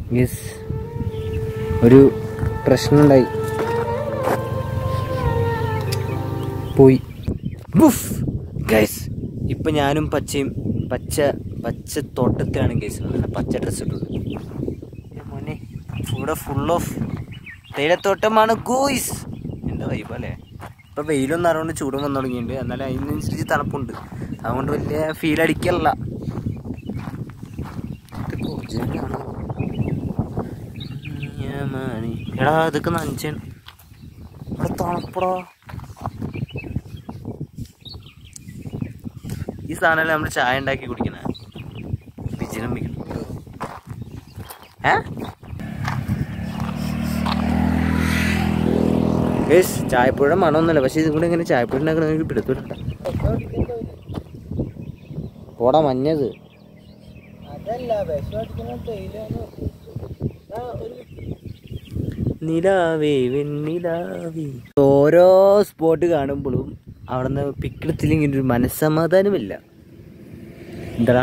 Yes ഒരു പ്രശ്നമുണ്ടായി പോയി ബുഫ് guys ഇപ്പം ഞാനും പച്ചയും പച്ച പച്ച തോട്ടത്തിലാണ് ഗൈസ് നല്ല പച്ച ഡ്രസ്സ് ഇട്ടത് ഏ മോനെ ഇവിടെ ഫുൾ ഓഫ് തേയിലത്തോട്ടമാണ് ഗോയ്സ് എന്താ വൈബ് അല്ലേ ഇപ്പം വെയിലൊന്നും അറിയുകൊണ്ട് ചൂടും വന്നു തുടങ്ങിയിട്ടുണ്ട് എന്നാലും അതിനനുസരിച്ച് തണുപ്പുണ്ട് അതുകൊണ്ട് വലിയ ഫീൽ അടിക്കല്ല ഇത് ഗോജാനാണോ? യമാനി. എടാ ഇതൊക്കെ നനച്ചാണ് ഇവിടെ തണുപ്പടാ ഈ സാധനമല്ലേ നമ്മൾ ചായ ഉണ്ടാക്കി കുടിക്കണേ വിജയനമ്മിക്കണം ഏ ഗേസ് ചായപ്പുഴ മണമൊന്നുമല്ല പക്ഷെ ഇതും കൂടെ ഇങ്ങനെ ചായപ്പുഴ ഉണ്ടാക്കണ എനിക്ക് പിടുത്തില്ല പോടാ മഞ്ഞത് അതല്ല വിഷം അടിക്കുന്ന തേയിലാണ് നിലാവേ വെണ്ണിലാവേ ഓരോ സ്പോട്ട് കാണുമ്പോഴും അവിടെ നിന്ന് പിക്കെടുത്തില്ലെങ്കിൽ ഒരു മനസ്സമാധാനമില്ല എന്താ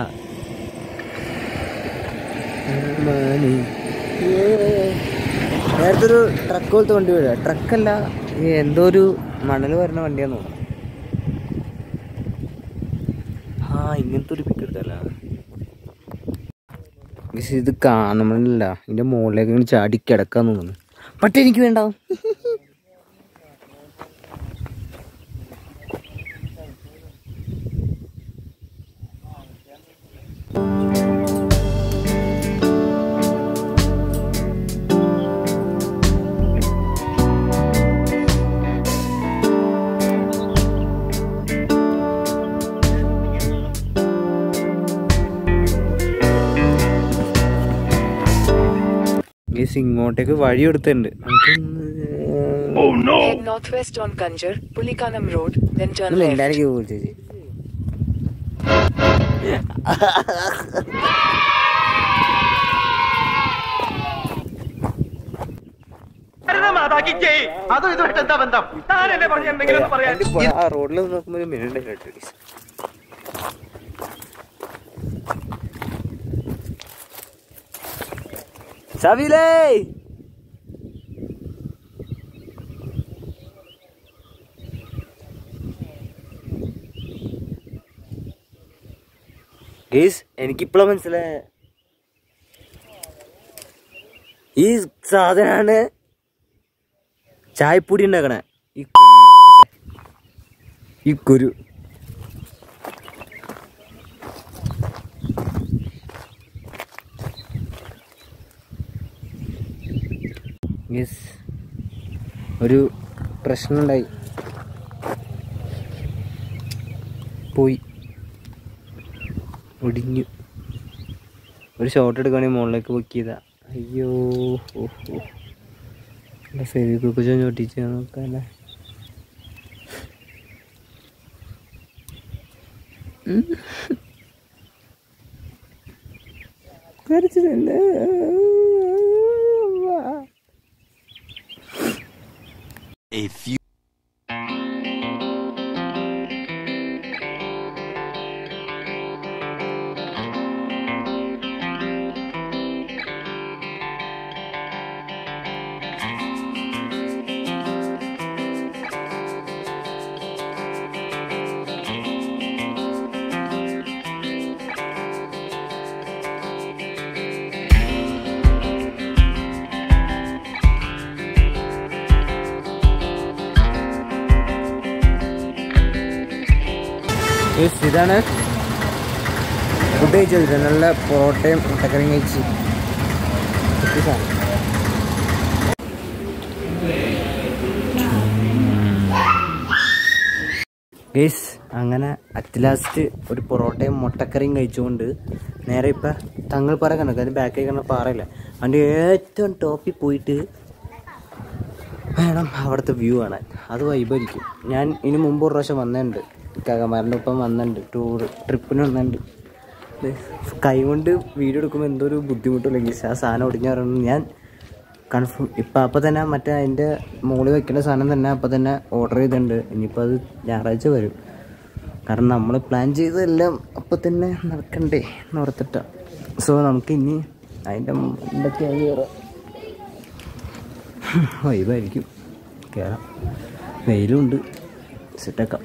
നേരത്തെ ഒരു ട്രക്ക് പോലത്തെ വണ്ടി വരിക ട്രക്കല്ല ഈ എന്തോ ഒരു മണൽ വരുന്ന വണ്ടിയാന്ന് തോന്നുന്നു ആ ഇങ്ങനത്തെ ഒരു പിക്ക് എടുത്തല്ല പക്ഷെ ഇത് കാണുന്നില്ല ഇതിന്റെ മുകളിലേക്ക് ഇങ്ങനെ ചാടി കിടക്കാൻ തോന്നുന്നു പട്ടി എനിക്ക് വേണ്ടാവും ഗയ്സ്, ഇങ്ങോട്ടേക്ക് വഴി എടുത്തിട്ടുണ്ട് നമുക്കൊന്ന് Head northwest on Kanjar, Pulikanam Road, then turn ഒന്ന് left. മിണ്ടാതിരിക്ക് പോയി ചേച്ചി അതും ഇതുമായിട്ട് എന്താ ബന്ധം താനല്ലേ പറഞ്ഞ എന്തെങ്കിലും പറയാൻ വണ്ടി പോയ ആ റോഡിൽ നോക്കുമ്പോൾ ഒരു മിനിറ്റ് കേട്ടോ ഗയ്സ്. സവിലേ ഗേസ് എനിക്കിപ്പോഴാ മനസ്സിലായ ഈ സാധനാണ് ചായപ്പൊടി ഉണ്ടാക്കണേ ഈ കുരു- ഈ കുരു യെസ് ഒരു പ്രശ്നമുണ്ടായി പോയി ഒടിഞ്ഞു ഒരു ഷോട്ട് എടുക്കുകയാണെങ്കിൽ മുകളിലേക്ക് പൊക്കിയതാ അയ്യോ ഓ ഓ എൻ്റെ ഫെവിക്കൊക്കെ ചോട്ടിച്ച് നോക്കാല്ലേ കരച്ചിലല്ലേ A few Yes, ഇതാണ് ഫുഡ് കഴിച്ചത് നല്ല പൊറോട്ടയും മുട്ടക്കറിയും കഴിച്ച് സെറ്റ് സാധനം. ഗൈസ് അങ്ങനെ അറ്റ് ലാസ്റ്റ് ഒരു പൊറോട്ടയും മുട്ടക്കറിയും കഴിച്ചുകൊണ്ട് നേരെ ഇപ്പം തങ്ങൾ പാറ കണ്ടു അതിന് ബാക്കിൽ കണ്ട പാറയില്ല അതിൻ്റെ ഏറ്റവും ടോപ്പിൽ പോയിട്ട് വേണം അവിടുത്തെ വ്യൂ കാണാൻ അത് വൈബായിരിക്കും ഞാൻ ഇതിന് മുമ്പ് ഒരു പ്രാവശ്യം വന്നിട്ടുണ്ട് കകമാരൻ്റെ ഒപ്പം വന്നിട്ടുണ്ട് ടൂർ ട്രിപ്പിന് വന്നിട്ടുണ്ട് ഇത് കൈ കൊണ്ട് വീഡിയോ എടുക്കുമ്പോൾ എന്തോ ഒരു ബുദ്ധിമുട്ടില്ലെങ്കിൽ ആ സാധനം ഒടിഞ്ഞു പറയുന്നത് ഞാൻ കൺഫേം ഇപ്പം അപ്പം തന്നെ മറ്റേ അതിൻ്റെ മുകളിൽ വെക്കേണ്ട സാധനം തന്നെ അപ്പം തന്നെ ഓർഡർ ചെയ്തിട്ടുണ്ട് ഇനിയിപ്പോൾ അത് ഞായറാഴ്ച വരും കാരണം നമ്മൾ പ്ലാൻ ചെയ്തതെല്ലാം അപ്പം തന്നെ നടക്കണ്ടേ എന്ന് ഓർത്തിട്ടാണ് സോ നമുക്ക് ഇനി അതിൻ്റെ എന്തൊക്കെയാണ് കയറാം വൈബായിരിക്കും കയറാം വെയിലുണ്ട് സെറ്റാക്കാം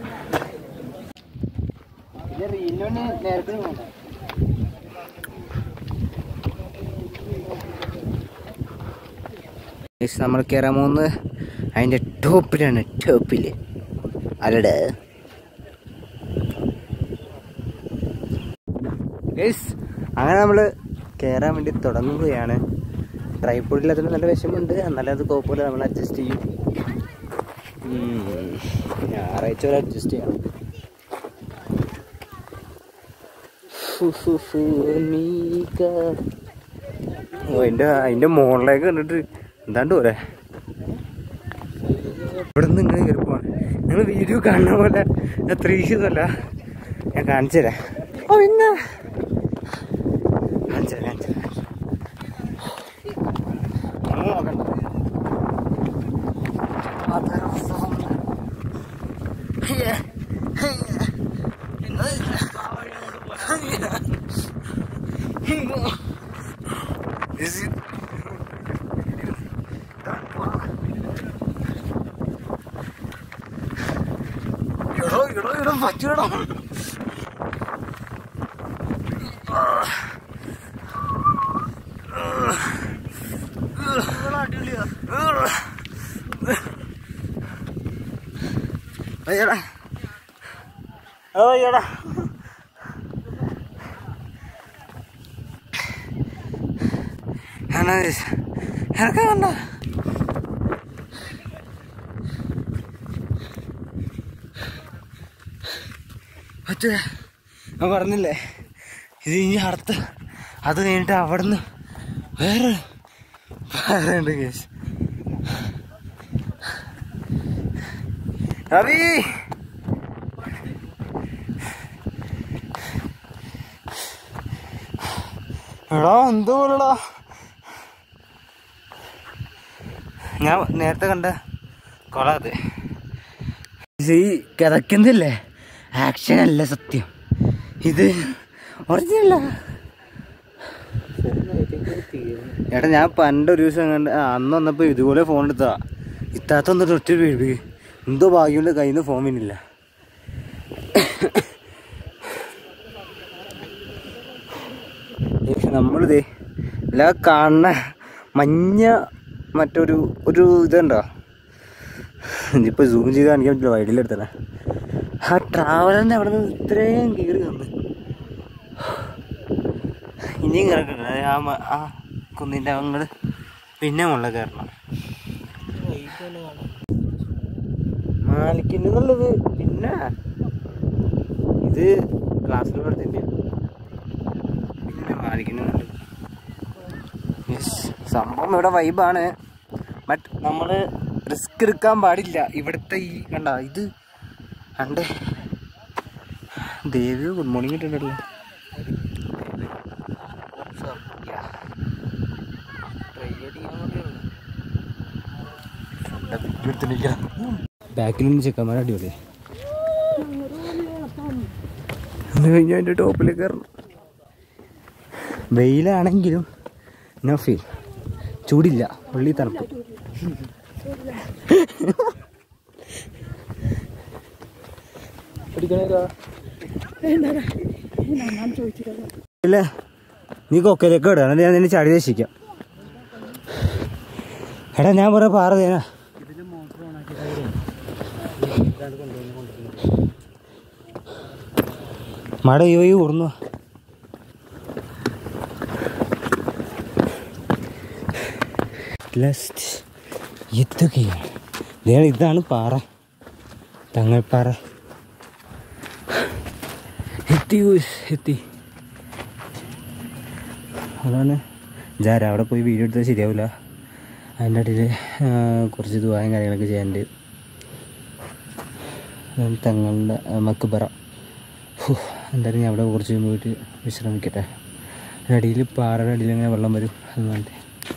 നമ്മൾ കയറാൻ പോകുന്നത് അതിൻ്റെ ടോപ്പിലാണ് ടോപ്പിൽ അല്ലടേ ഗൈസ് അങ്ങനെ നമ്മൾ കയറാൻ വേണ്ടി തുടങ്ങുകയാണ് ട്രൈപ്പോഡില്ലാത്തതിന് നല്ല വിഷമമുണ്ട് എന്നാലും അത് കുഴപ്പമില്ല നമ്മൾ അഡ്ജസ്റ്റ് ചെയ്യും ഉം. ഞായറാഴ്ച വരെ അഡ്ജസ്റ്റ് ചെയ്യാം ഫു, ഫു, ഫു, നീക്ക. ഓ അതിൻ്റെ അതിൻ്റെ മുകളിലേക്ക് കണ്ടിട്ട് എന്താണ്ട് പോലെ ഇവിടെ നിന്ന് ഇങ്ങനെ കയറി പോവാണ് നിങ്ങൾ വീഡിയോ കാണുന്ന പോലെ എത്ര ഈസിയൊന്നുമല്ല ഞാൻ കാണിച്ചു തരാം ഓ പിന്നെ കാണിച്ചു തരാം കാണിച്ചു തരാം ഒന്നും നോക്കണ്ട അതൊരു അവസരം. ഹയ്യ, ഹയ്യ. Is it? എടോ എടോ എടോ പറ്റൂടോ അയ്യടാ അയ്യടാ എനക്ക് കണ്ട പറ്റൂല ഞാൻ പറഞ്ഞില്ലേ ഇത് ഇനി അടുത്ത് അത് കഴിഞ്ഞിട്ട് അവിടുന്ന് വേറെ വേറെ ഉണ്ട് കേസ് റവി എടാ എന്തോ പോലെടാ ഞാൻ നേരത്തെ കണ്ട കൊള അത് ഇത് ഈ കിതക്കുന്നില്ലേ ആക്ഷൻ അല്ല സത്യം ഇത് ഒറിജിനല്ല എടാ ഞാൻ പണ്ട് ഒരു ദിവസം കണ്ട് ആ, അന്ന് വന്നപ്പോൾ ഇതുപോലെ ഫോൺ എടുത്താ ഇത്താത്ത വന്നിട്ട് ഒറ്റ വീഴ് എന്തോ ഭാഗ്യമുണ്ട് കയ്യിൽ നിന്ന് ഫോൺ പിന്നില്ല നമ്മളിതേ എല്ലാ കാണുന്ന മഞ്ഞ മറ്റൊരു ഒരു ഇതുണ്ടോ ഇതിപ്പോൾ സൂം ചെയ്ത് കാണിക്കാൻ പറ്റില്ല വൈഡിലെടുത്തല്ല ആ ട്രാവലറിൻ്റെ അവിടെ നിന്ന് ഇത്രയും കീറി വന്ന് ഇനിയും കിടക്കണ്ട ആ മ- ആ കുന്നിൻ്റെ അങ്ങോട്ട് പിന്നെ മുള്ള കയറണം മാലിക്കിൻ്റെ എന്നുള്ളത് പിന്നെ ഇത് ക്ലാസ്സിൽ പഠിത്തന്നെ പിന്നെ മാലിക്കിൻ്റെ യെസ് സംഭവം ഇവിടെ വൈബാണ് ബട്ട് നമ്മൾ റിസ്ക് എടുക്കാൻ പാടില്ല ഇവിടുത്തെ ഈ കണ്ട ഇത് കണ്ടേ ദേവി ഗുഡ് മോർണിംഗ് ഇട്ടിട്ടുണ്ടല്ലോ ബാക്കിൽ നിന്ന് ചെക്കന്മാർ അടിപൊളി അത് കഴിഞ്ഞ് അതിൻ്റെ ടോപ്പിലേക്ക് കയറണം വെയിലാണെങ്കിലും നോ ഫീൽ ചൂടില്ല ഉള്ളി തണുപ്പ് ഇല്ല നീ കൊക്കയിലേക്ക് ഇടാ എന്നിട്ട് ഞാൻ നിന്നെ ചാടി രക്ഷിക്കാം എടാ ഞാൻ പറയാ പാറ തേനാ മഴ ഈ വഴി ഉറന്നു ലാസ്റ്റ് എത്തുകയാണ് ദേ ഇതാണ് പാറ തങ്ങൾപ്പാറ എത്തി ഊസ്, എത്തി അതാണ് ജാര അവിടെ പോയി വീഡിയോ എടുത്താൽ ശരിയാവില്ല അതിൻ്റെ ഇടയിൽ കുറച്ച് ദുബായും കാര്യങ്ങളൊക്കെ ചെയ്യാനുണ്ട് അതാണ് തങ്ങളുടെ മക്ബറ ഹൂ, എന്തായാലും ഞാൻ അവിടെ കുറച്ച് കഴിയുമ്പോൾ പോയിട്ട് വിശ്രമിക്കട്ടെ അതിൻ്റെ അടിയിൽ പാറയുടെ അടിയിൽ ഇങ്ങനെ വെള്ളം വരും അതുകൊണ്ട്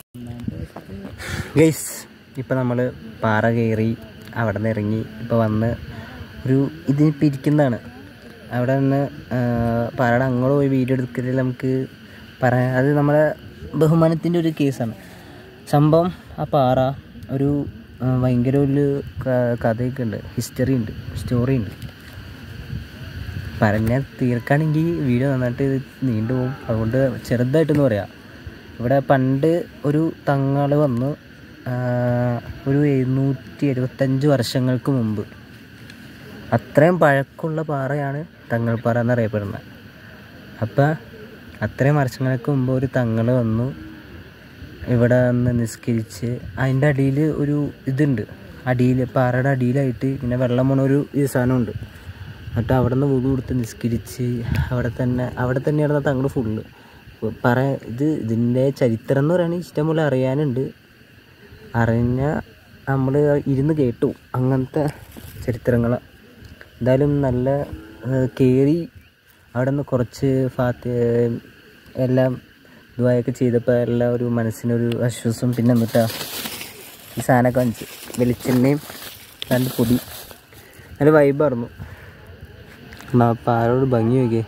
ഗൈസ് ഇപ്പം നമ്മൾ പാറ കയറി അവിടെ നിന്ന് ഇറങ്ങി ഇപ്പോൾ വന്ന് ഒരു ഇതിനിപ്പോൾ ഇരിക്കുന്നതാണ് അവിടെ നിന്ന് പാറയുടെ അങ്ങോട്ട് പോയി വീഡിയോ എടുക്കലിൽ നമുക്ക് പറയാൻ അത് നമ്മളെ ബഹുമാനത്തിൻ്റെ ഒരു കേസാണ് സംഭവം ആ പാറ ഒരു ആ, ഭയങ്കര ഒരു ക- കഥയൊക്കെ ഉണ്ട് ഹിസ്റ്ററി ഉണ്ട് സ്റ്റോറി ഉണ്ട് പറഞ്ഞാൽ തീർക്കാണെങ്കിൽ വീഡിയോ നന്നായിട്ട് നീണ്ടു പോകും അതുകൊണ്ട് ചെറുതായിട്ടൊന്ന് പറയാം ഇവിടെ പണ്ട് ഒരു തങ്ങൾ വന്നു ആ, ഒരു എഴുന്നൂറ്റി എഴുപത്തഞ്ച് വർഷങ്ങൾക്ക് മുമ്പ് അത്രയും പഴക്കമുള്ള പാറയാണ് തങ്ങൾപ്പാറ എന്നറിയപ്പെടുന്നത് അപ്പം അത്രയും വർഷങ്ങൾക്ക് മുമ്പ് ഒരു തങ്ങൾ വന്നു ഇവിടെ വന്ന് നിസ്കരിച്ച് അതിൻ്റെ അടിയിൽ ഒരു ഇതുണ്ട് അടിയിൽ പാറയുടെ അടിയിലായിട്ട് ഇങ്ങനെ വെള്ളം പോണ ഒരു ഈ സാധനമുണ്ട് എന്നിട്ട് അവിടെ നിന്ന് വുളു കൊടുത്ത് നിസ്കരിച്ച് അവിടെ തന്നെ അവിടെ തന്നെയാണ് തങ്ങൾ ഫുള്ള് പറ ഇത് ഇതിൻ്റെ ചരിത്രം എന്ന് പറയുകയാണെങ്കിൽ ഇഷ്ടംപോലെ അറിയാനുണ്ട് അറിഞ്ഞ നമ്മൾ ഇരുന്ന് കേട്ടു അങ്ങനത്തെ ചരിത്രങ്ങൾ എന്തായാലും നല്ല കയറി അവിടെ നിന്ന് കുറച്ച് ഫാത്തി എല്ലാം ഇതുവായൊക്കെ ചെയ്തപ്പോൾ എല്ലാം ഒരു മനസ്സിനൊരു ആശ്വാസം പിന്നെ എന്നിട്ടാ ഈ സാധനമൊക്കെ വാങ്ങിച്ച് വെളിച്ചെണ്ണയും രണ്ട് പൊടി നല്ല വൈബായിരുന്നു അപ്പം ആരോട് ഭംഗി നോക്കിയേ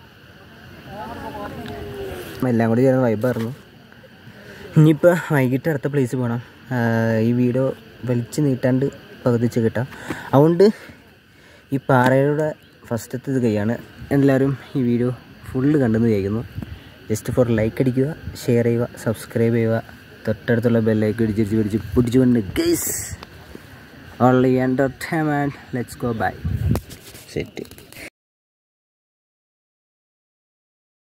എല്ലാം കൂടി ചേർന്ന് വൈബായിരുന്നു ഇനിയിപ്പോൾ വൈകിട്ട് അടുത്ത പ്ലേസ് പോകണം ആ, ഈ വീഡിയോ വലിച്ചു നീട്ടാണ്ട് പകുതിച്ച് കിട്ടാം അതുകൊണ്ട് ഈ പാറയുടെ ഫസ്റ്റത്തെ ഇത് കൈയാണ് എല്ലാവരും ഈ വീഡിയോ ഫുള്ള് കണ്ടെന്ന് വിചാരിക്കുന്നു ജസ്റ്റ് ഫോർ ലൈക്ക് അടിക്കുക ഷെയർ ചെയ്യുക സബ്സ്ക്രൈബ് ചെയ്യുക തൊട്ടടുത്തുള്ള ബെല്ലൈക്ക് ഇടിച്ചിടിച്ച് പിടിച്ച് പിടിച്ചുകൊണ്ട് guys only entertainment let's go bye set